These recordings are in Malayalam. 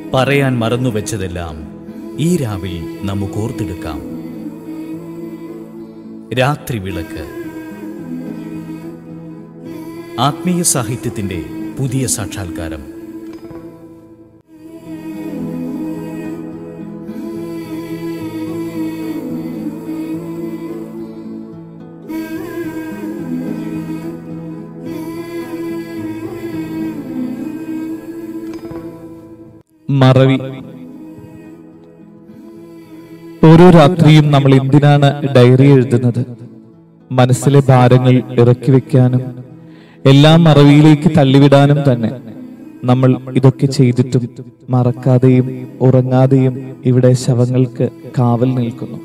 പറയാൻ മറന്നുവെച്ചതെല്ലാം ഈ രാവിൽ നമുക്ക് ഓർത്തെടുക്കാം രാത്രി വിളക്ക് ആത്മീയ സാഹിത്യത്തിന്റെ പുതിയ സാക്ഷാത്കാരം മറവി ഓരോ രാത്രിയും നമ്മൾ എന്തിനാണ് ഡയറി എഴുതുന്നത് മനസ്സിലെ ഭാരങ്ങൾ ഇറക്കി വെക്കാനും എല്ലാം മറവിയിലേക്ക് തള്ളിവിടാനും തന്നെ നമ്മൾ ഇതൊക്കെ ചെയ്തിട്ടും മറക്കാതെയും ഉറങ്ങാതെയും ഇവിടെ ശവങ്ങൾക്ക് കാവൽ നിൽക്കുന്നു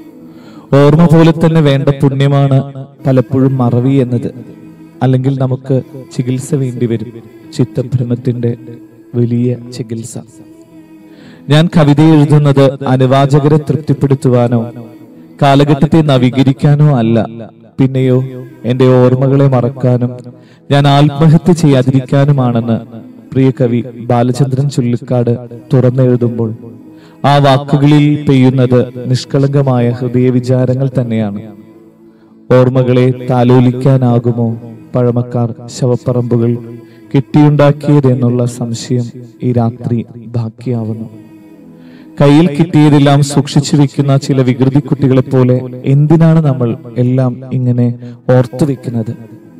ഓർമ്മ പോലെ തന്നെ വേണ്ട പുണ്യമാണ് പലപ്പോഴും മറവി എന്നത് അല്ലെങ്കിൽ നമുക്ക് ചികിത്സ വേണ്ടി വരും ചിത്തഭ്രമത്തിന്റെ വലിയ ചികിത്സ ഞാൻ കവിത എഴുതുന്നത് അനുവാചകരെ തൃപ്തിപ്പെടുത്തുവാനോ കാലഘട്ടത്തെ നവീകരിക്കാനോ അല്ല പിന്നെയോ എന്റെ ഓർമ്മകളെ മറക്കാനും ഞാൻ ആത്മഹത്യ ചെയ്യാതിരിക്കാനുമാണെന്ന് പ്രിയ കവി ബാലചന്ദ്രൻ ചുള്ളിക്കാട് തുറന്നെഴുതുമ്പോൾ ആ വാക്കുകളിൽ പെയ്യുന്നത് നിഷ്കളങ്കമായ ഹൃദയവിചാരങ്ങൾ തന്നെയാണ് ഓർമ്മകളെ താലോലിക്കാനാകുമോ പഴമക്കാർ ശവപ്പറമ്പുകൾ കെട്ടിയുണ്ടാക്കിയതെന്നുള്ള സംശയം ഈ രാത്രി ബാക്കിയാവുന്നു കയ്യിൽ കിട്ടിയതെല്ലാം സൂക്ഷിച്ചു വെക്കുന്ന ചില വികൃതി കുട്ടികളെ പോലെ എന്തിനാണ് നമ്മൾ എല്ലാം ഇങ്ങനെ ഓർത്തു വെക്കുന്നത്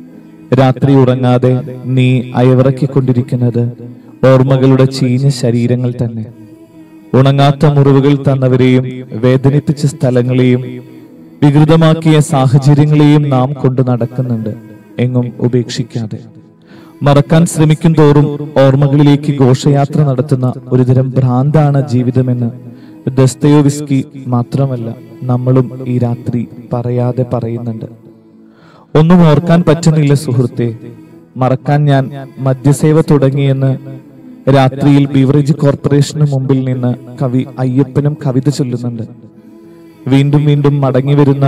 രാത്രി ഉറങ്ങാതെ നീ അയവിറക്കിക്കൊണ്ടിരിക്കുന്നത് ഓർമ്മകളുടെ ചീഞ്ഞ ശരീരങ്ങൾ തന്നെ ഉണങ്ങാത്ത മുറിവുകൾ തന്നവരെയും വേദനിപ്പിച്ച സ്ഥലങ്ങളെയും വികൃതമാക്കിയ സാഹചര്യങ്ങളെയും നാം കൊണ്ടു നടക്കുന്നുണ്ട് എങ്ങും ഉപേക്ഷിക്കാതെ മറക്കാൻ ശ്രമിക്കും തോറും ഓർമ്മകളിലേക്ക് ഘോഷയാത്ര നടത്തുന്ന ഒരുതരം ഭ്രാന്താണ് ജീവിതമെന്ന് ദസ്തയോവിസ്കി മാത്രമല്ല നമ്മളും ഈ രാത്രി പറയാതെ പറയുന്നുണ്ട് ഒന്നും ഓർക്കാൻ പറ്റുന്നില്ല സുഹൃത്തെ മറക്കാൻ ഞാൻ മദ്യസേവ തുടങ്ങിയെന്ന് രാത്രിയിൽ ബീവറേജ് കോർപ്പറേഷന് മുമ്പിൽ നിന്ന് കവി അയ്യപ്പനും കവിത ചൊല്ലുന്നുണ്ട് വീണ്ടും വീണ്ടും മടങ്ങി വരുന്ന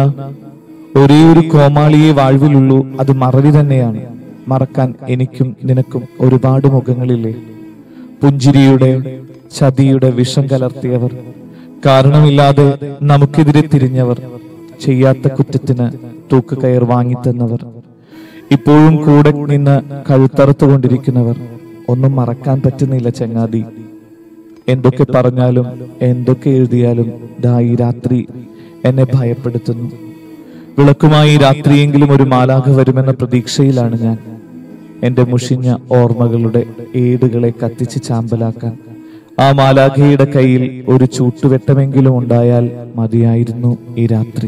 ഒരേ ഒരു കോമാളിയെ വാഴ്വിലുള്ളൂ അത് മറവി തന്നെയാണ് മറക്കാൻ എനിക്കും നിനക്കും ഒരുപാട് മുഖങ്ങളില്ലേ പുഞ്ചിരിയുടെ ചതിയുടെ വിഷം കലർത്തിയവർ കാരണമില്ലാതെ നമുക്കെതിരെ തിരിഞ്ഞവർ ചെയ്യാത്ത കുറ്റത്തിന് തൂക്കുകയർ വാങ്ങിത്തന്നവർ ഇപ്പോഴും കൂടെ നിന്ന് കഴുത്തറുത്തുകൊണ്ടിരിക്കുന്നവർ ഒന്നും മറക്കാൻ പറ്റുന്നില്ല ചങ്ങാതി എന്തൊക്കെ പറഞ്ഞാലും എന്തൊക്കെ എഴുതിയാലും ദാ ഈ രാത്രി എന്നെ ഭയപ്പെടുത്തുന്നു വിളക്കുമായി രാത്രിയെങ്കിലും ഒരു മാലാഖ വരുമെന്ന പ്രതീക്ഷയിലാണ് ഞാൻ എന്റെ മുഷിഞ്ഞ ഓർമ്മകളുടെ ഏടുകളെ കത്തിച്ച് ചാമ്പലാക്കാൻ ആ മാലാഖയുടെ കയ്യിൽ ഒരു ചൂട്ടുവെട്ടമെങ്കിലും ഉണ്ടായാൽ മതിയായിരുന്നു ഈ രാത്രി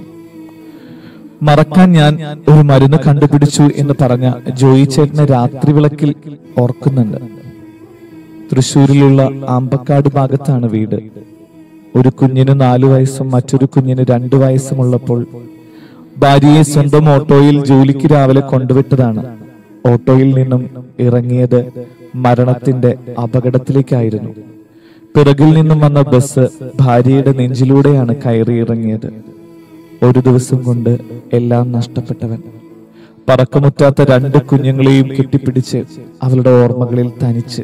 മറക്കാൻ ഞാൻ ഒരു മരുന്ന് കണ്ടുപിടിച്ചു എന്ന് പറഞ്ഞ ജോയി ചേട്ടനെ രാത്രി വിളക്കിൽ ഓർക്കുന്നുണ്ട് തൃശൂരിലുള്ള ആമ്പക്കാട് ഭാഗത്താണ് വീട് ഒരു കുഞ്ഞിന് നാലു വയസ്സും മറ്റൊരു കുഞ്ഞിന് രണ്ടു വയസ്സുമുള്ളപ്പോൾ ഭാര്യയെ സ്വന്തം ഓട്ടോയിൽ ജോലിക്ക് രാവിലെ കൊണ്ടുവിട്ടതാണ് ഓട്ടോയിൽ നിന്നും ഇറങ്ങിയത് മരണത്തിന്റെ അപകടത്തിലേക്കായിരുന്നു പിറകിൽ നിന്നും വന്ന ബസ് ഭാര്യയുടെ നെഞ്ചിലൂടെയാണ് കയറി ഇറങ്ങിയത് ഒരു ദിവസം കൊണ്ട് എല്ലാം നഷ്ടപ്പെട്ടവൻ പറക്കമുറ്റാത്ത രണ്ട് കുഞ്ഞുങ്ങളെയും കെട്ടിപ്പിടിച്ച് അവളുടെ ഓർമ്മകളിൽ തനിച്ച്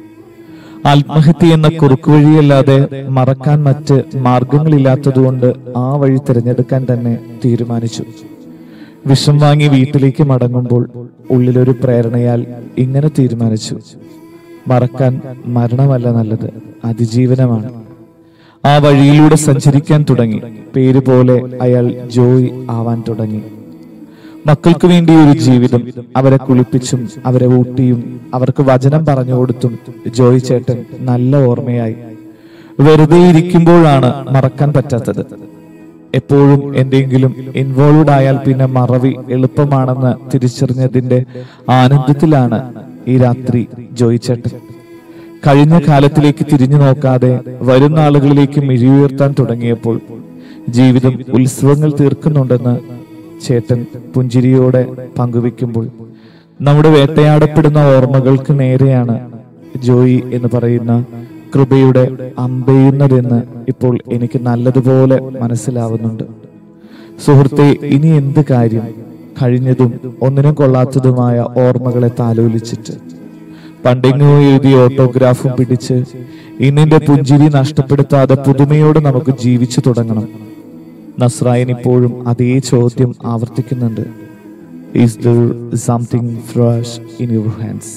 ആത്മഹത്യ എന്ന കുറുക്കുവഴിയല്ലാതെ മറക്കാൻ മറ്റ് മാർഗങ്ങളില്ലാത്തതുകൊണ്ട് ആ വഴി തിരഞ്ഞെടുക്കാൻ തന്നെ തീരുമാനിച്ചു വിഷം വാങ്ങി വീട്ടിലേക്ക് മടങ്ങുമ്പോൾ ഉള്ളിലൊരു പ്രേരണയാൽ ഇങ്ങനെ തീരുമാനിച്ചു മറക്കാൻ മരണമല്ല നല്ലത് അതിജീവനമാണ് ആ വഴിയിലൂടെ സഞ്ചരിക്കാൻ തുടങ്ങി പേര് പോലെ അയാൾ ജോയ് ആവാൻ തുടങ്ങി മക്കൾക്ക് വേണ്ടി ഒരു ജീവിതം അവരെ കുളിപ്പിച്ചും അവരെ ഊട്ടിയും അവർക്ക് വചനം പറഞ്ഞു കൊടുത്തും ജോയ് ചേട്ടൻ നല്ല ഓർമ്മയായി വെറുതെ ഇരിക്കുമ്പോഴാണ് മറക്കാൻ പറ്റാത്തത് എപ്പോഴും എന്തെങ്കിലും ഇൻവോൾവ്ഡ് ആയാൽ പിന്നെ മറവി എളുപ്പമാണെന്ന് തിരിച്ചറിഞ്ഞതിന്റെ ആനന്ദത്തിലാണ് ഈ രാത്രി ജോയ് ചേട്ടൻ കഴിഞ്ഞ കാലത്തിലേക്ക് തിരിഞ്ഞു നോക്കാതെ വരും നാളുകളിലേക്ക് മിഴിയുയർത്താൻ തുടങ്ങിയപ്പോൾ ജീവിതം ഉത്സവങ്ങൾ തീർക്കുന്നുണ്ടെന്ന് ചേട്ടൻ പുഞ്ചിരിയോടെ പങ്കുവെക്കുമ്പോൾ നമ്മുടെ വേട്ടയാടപ്പെടുന്ന ഓർമ്മകൾക്ക് നേരെയാണ് ജോയി എന്ന് പറയുന്ന കൃപയുടെ അമ്പെയ്യുന്നതെന്ന് ഇപ്പോൾ എനിക്ക് നല്ലതുപോലെ മനസ്സിലാവുന്നുണ്ട് സുഹൃത്തെ ഇനി എന്ത് കാര്യം കഴിഞ്ഞതും ഒന്നിനും കൊള്ളാത്തതുമായ ഓർമ്മകളെ താലോലിച്ചിട്ട് പണ്ടെങ്ങോ എഴുതിയ ഓട്ടോഗ്രാഫും പിടിച്ച് ഇന്നിന്റെ പുഞ്ചിരി നഷ്ടപ്പെടുത്താതെ പുതുമയോടെ നമുക്ക് ജീവിച്ചു തുടങ്ങണം നസ്രായൻ ഇപ്പോഴും അതേ ചോദ്യം ആവർത്തിക്കുന്നുണ്ട് is there something fresh in your hands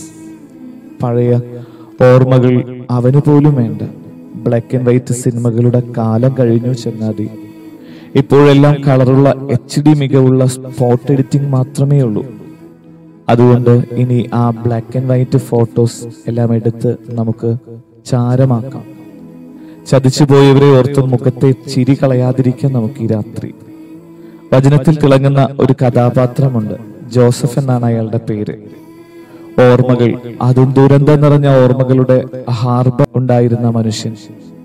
പഴയ ഓർമ്മകൾ അവന് പോലും വേണ്ട ബ്ലാക്ക് ആൻഡ് വൈറ്റ് സിനിമകളുടെ കാലം കഴിഞ്ഞു ചങ്ങാതി ഇപ്പോഴെല്ലാം കളറുള്ള എച്ച് ഡി മികവുള്ള സ്പോട്ട് എഡിറ്റിംഗ് മാത്രമേ ഉള്ളൂ അതുകൊണ്ട് ഇനി ആ ബ്ലാക്ക് ആൻഡ് വൈറ്റ് ഫോട്ടോസ് എല്ലാം എടുത്ത് നമുക്ക് ചാരമാക്കാം ചതിച്ചു പോയവരെ ഓർത്ത് മുഖത്തെ ചിരി കളയാതിരിക്കാൻ നമുക്ക് ഈ രാത്രി വചനത്തിൽ തിളങ്ങുന്ന ഒരു കഥാപാത്രമുണ്ട് ജോസഫ് എന്നാണ് അയാളുടെ പേര് ഓർമ്മകൾ അതും ദുരന്തം നിറഞ്ഞ ഓർമ്മകളുടെ ഹാർബർ ഉണ്ടായിരുന്ന മനുഷ്യൻ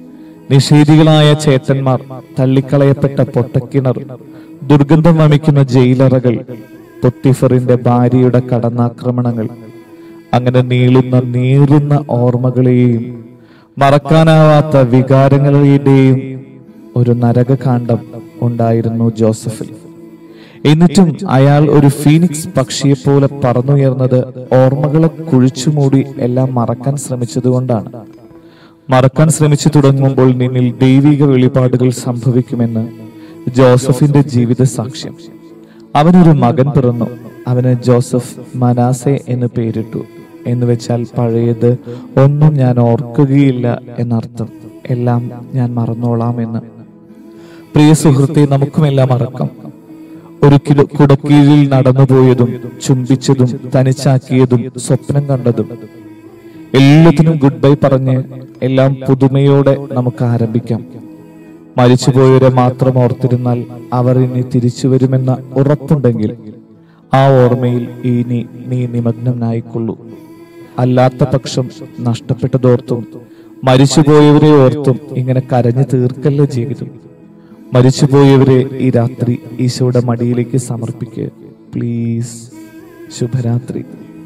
നിഷേധികളായ ചേട്ടന്മാർ തള്ളിക്കളയപ്പെട്ട പൊട്ടക്കിണർ ദുർഗന്ധം വമിക്കുന്ന ജയിലറകൾ പൊത്തിഫറിന്റെ ഭാര്യയുടെ കടന്നാക്രമണങ്ങൾ അങ്ങനെ നീളുന്ന നീറുന്ന ഓർമ്മകളെയും മറക്കാനാവാത്ത വികാരങ്ങളുടെയും ഒരു നരകകാന്ഡം ഉണ്ടായിരുന്നു ജോസഫിൽ എന്നിട്ടും അയാൾ ഒരു ഫീനിക്സ് പക്ഷിയെ പോലെ പറന്നുയർന്നത് ഓർമ്മകളെ കുഴിച്ചുമൂടി എല്ലാം മറക്കാൻ ശ്രമിച്ചതുകൊണ്ടാണ് മറക്കാൻ ശ്രമിച്ചു തുടങ്ങുമ്പോൾ നിന്നിൽ ദൈവിക വെളിപാടുകൾ സംഭവിക്കുമെന്ന് ജോസഫിന്റെ ജീവിത സാക്ഷ്യം അവനൊരു മകൻ പിറന്നു അവന് ജോസഫ് മനാസെ എന്ന് പേരിട്ടു എന്ന് വെച്ചാൽ പഴയത് ഒന്നും ഞാൻ ഓർക്കുകയില്ല എന്നർത്ഥം എല്ലാം ഞാൻ മറന്നോളാം എന്ന് പ്രിയ സുഹൃത്തെ നമുക്കുമെല്ലാം മറക്കാം ഒരു കിട കുടക്കീഴിൽ നടന്നുപോയതും ചുംബിച്ചതും തനിച്ചാക്കിയതും സ്വപ്നം കണ്ടതും എല്ലാത്തിനും ഗുഡ് ബൈ പറഞ്ഞ് എല്ലാം പുതുമയോടെ നമുക്ക് ആരംഭിക്കാം മരിച്ചുപോയവരെ മാത്രം ഓർത്തിരുന്നാൽ അവർ ഇനി തിരിച്ചു വരുമെന്ന ഉറപ്പുണ്ടെങ്കിൽ ആ ഓർമ്മയിൽ ഇനി നീ നിമഗ്നനായിക്കൊള്ളൂ അല്ലാത്ത പക്ഷം നഷ്ടപ്പെട്ടതോർത്തും മരിച്ചുപോയവരെ ഓർത്തും ഇങ്ങനെ കരഞ്ഞു തീർക്കല്ല ജീവിതം മരിച്ചുപോയവരെ ഈ രാത്രി ഈശോയുടെ മടിയിലേക്ക് സമർപ്പിക്കുക പ്ലീസ് ശുഭരാത്രി